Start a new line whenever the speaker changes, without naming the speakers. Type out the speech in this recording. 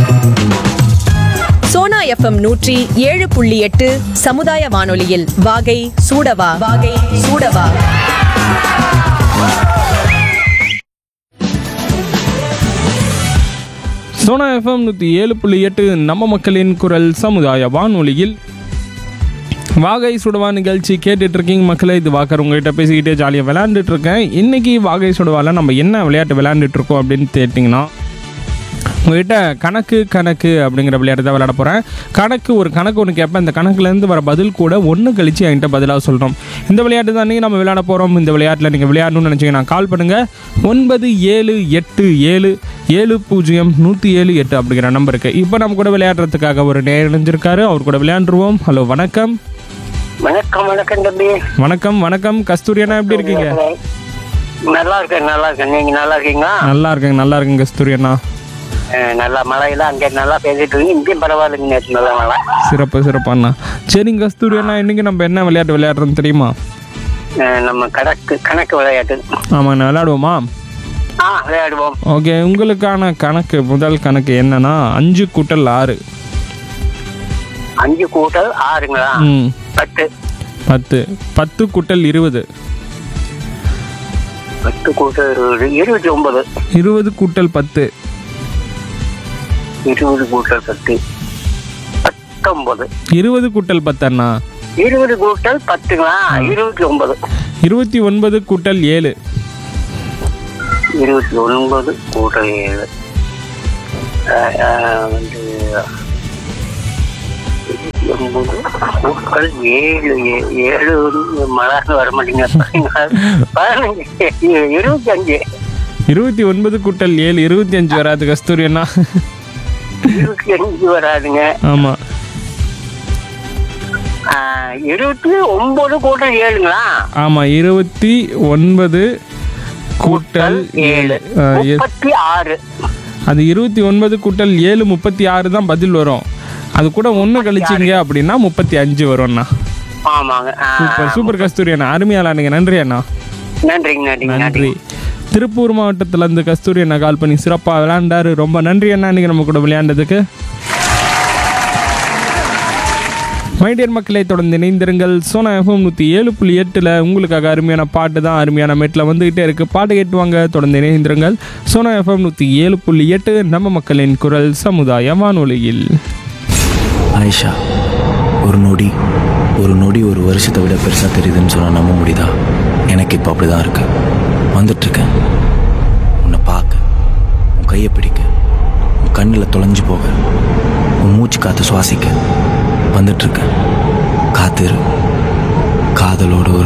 Sona FM நூற்றி ஏழு புள்ளி எட்டு சமுதாய வானொலியில் வாகை சூடவா வாகை சூடவா
சோனா எஃப்எம் நூற்றி ஏழு புள்ளி எட்டு நம்ம மக்களின் குரல் சமுதாய வானொலியில் வாகை சுடவா நிகழ்ச்சி கேட்டுட்டு இருக்கீங்க மக்களே இது வாக்கர் உங்ககிட்ட பேசிக்கிட்டே ஜாலியாக விளையாண்டுட்டு இருக்கேன் இன்னைக்கு வாகை சுடவால நம்ம என்ன விளையாட்டு விளையாண்டுட்டு இருக்கோம் அப்படின்னு கேட்டிங்கன்னா உங்ககிட்ட கணக்கு கணக்கு அப்படிங்கிற விளையாட்டு தான் விளையாட போகிறேன் கணக்கு ஒரு கணக்கு ஒன்று கேட்பேன் இந்த கணக்குலேருந்து வர பதில் கூட ஒன்று கழிச்சு என்கிட்ட பதிலாக சொல்கிறோம் இந்த விளையாட்டு தான் நீங்கள் நம்ம விளையாட போகிறோம் இந்த விளையாட்டில் நீங்கள் விளையாடணும்னு நினச்சிங்கன்னா கால் பண்ணுங்கள் ஒன்பது ஏழு எட்டு ஏழு ஏழு பூஜ்ஜியம் நூற்றி ஏழு எட்டு அப்படிங்கிற நம்பருக்கு இப்போ நம்ம கூட விளையாடுறதுக்காக ஒரு நேரம் இணைஞ்சிருக்காரு அவர் கூட விளையாண்டுருவோம் ஹலோ வணக்கம்
வணக்கம் வணக்கம் தம்பி
வணக்கம் வணக்கம் கஸ்தூரி அண்ணா எப்படி இருக்கீங்க
நல்லா இருக்கேன் நல்லா இருக்கேன் நீங்க நல்லா இருக்கீங்களா
நல்லா இருக்கேங்க நல்லா இருக்குங்க கஸ்தூரி அண்ணா
அஹ், நல்லா மழையெல்லாம் அங்கே நல்லா பேசிட்டு இருக்கீங்க இங்கேயும் பரவாயில்லைங்க நேற்று நல்ல மழை
சிறப்பு சிறப்பு அண்ணா சரிங்க கஸ்தூரி அண்ணா இன்னைக்கு நம்ம என்ன விளையாட்டு விளையாடுறோம் தெரியுமா
அஹ், நம்ம கணக்கு கணக்கு விளையாட்டு
ஆமாண்ணா விளையாடுவோமா
ஆ விளையாடுவோம்
ஓகே உங்களுக்கான கணக்கு முதல் கணக்கு என்னன்னா அஞ்சு கூட்டல் ஆறு
அஞ்சு கூட்டல் ஆறுங்களா
ம்
பத்து
பத்து பத்து கூட்டல் இருபது
பத்து கூட்டல் இருபது இருபத்தி ஒன்பது
இருபது கூட்டல் பத்து
இருபது கூட்டல் பத்து பத்தொன்பது
இருபது கூட்டல் பத்து அண்ணா
இருபது கூட்டல் பத்துங்களா இருபத்தி ஒன்பது
இருபத்தி ஒன்பது கூட்டல் ஏழு
இருபத்தி ஒன்பது கூட்டல் ஏழு அஹ், அஹ், வந்து இருபத்தி ஒன்பது கூட்டல் ஏழு ஏ- ஏழு வந்து மலர்ந்து வர மாட்டேங்க பதினஞ்சு இருபத்தி அஞ்சு
இருபத்தி ஒன்பது கூட்டல் ஏழு இருபத்தி அஞ்சு வராது கஸ்தூரி அண்ணா
இருபத்தி அஞ்சு வராதுங்க
ஆமாம்
அஹ், இருபத்தி ஒன்பது கூட்டல் ஏழுங்களா
ஆமாம் இருபத்தி ஒன்பது கூட்டல் ஏழு ஆ, எ-
முப்பத்தி ஆறு
அது இருபத்தி ஒன்பது கூட்டல் ஏழு முப்பத்தி ஆறு தான் பதில் வரும் அது கூட ஒன்று கழிச்சிங்க அப்படின்னா முப்பத்தி அஞ்சு வரும்ண்ணா
ஆமாங்க அஹ்,
சூப்பர் சூப்பர் கஸ்தூரி அண்ணா அருமையாளா நீங்கள் நன்றி அண்ணா
நன்றிங்க நன்றிங்க
நன்றி
நன்றி
திருப்பூர் மாவட்டத்துல இருந்து கஸ்தூரி அண்ணா கால் பண்ணி சிறப்பாக விளையாண்டாரு ரொம்ப நன்றி அண்ணா இன்னைக்கு நம்ம கூட விளையாண்டதுக்கு மைடியர் மக்களை தொடர்ந்து இணைந்திருங்கள் சோனா எஃப்எம் நூற்றி ஏழு புள்ளி எட்டில் உங்களுக்காக அருமையான பாட்டு தான் அருமையான மெட்டில் வந்துகிட்டே இருக்கு பாட்டு கேட்டுவாங்க தொடர்ந்து இணைந்திருங்கள் சோனா எஃப்எம் நூற்றி ஏழு புள்ளி எட்டு நம்ம மக்களின் குரல் சமுதாய வானொலியில்
ஆயிஷா ஒரு நொடி ஒரு நொடி ஒரு வருஷத்தை விட பெருசாக தெரியுதுன்னு சொன்னால் நம்ப முடியுதா எனக்கு இப்போ அப்படி தான் இருக்கு வந்துட்டுருக்கேன் உன்னை பார்க்க உன் கையை பிடிக்க உன் கண்ணில் தொலைஞ்சு போக உன் மூச்சு காற்று சுவாசிக்க வந்துட்டுருக்கேன் காத்திரு காதலோட ஒரு